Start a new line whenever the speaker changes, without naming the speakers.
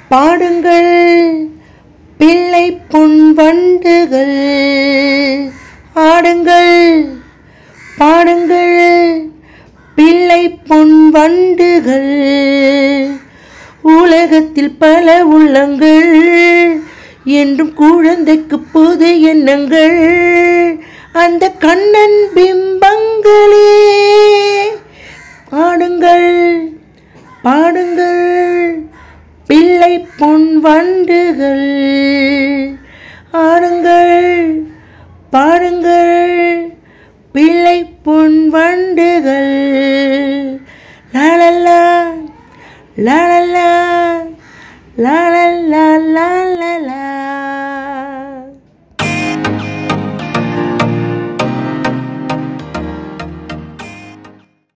பாடுங்கள் பிள்ளை பொன் வண்டுகள் ஆடுங்கள் பாடுங்கள் பிள்ளை பொன் வண்டுகள் உலகத்தில் பல உள்ளங்கள் என்றும் குழந்தைக்கு புது எண்ணங்கள் அந்த கண்ணன் பிம்பங்களே பாடுங்கள் பாடுங்கள் பிள்ளை பொன் வண்டுகள் ஆடுங்கள் பாடுங்கள் பிள்ளை பொன் வண்டுகள் லாலலா லாலலா லாலலா லா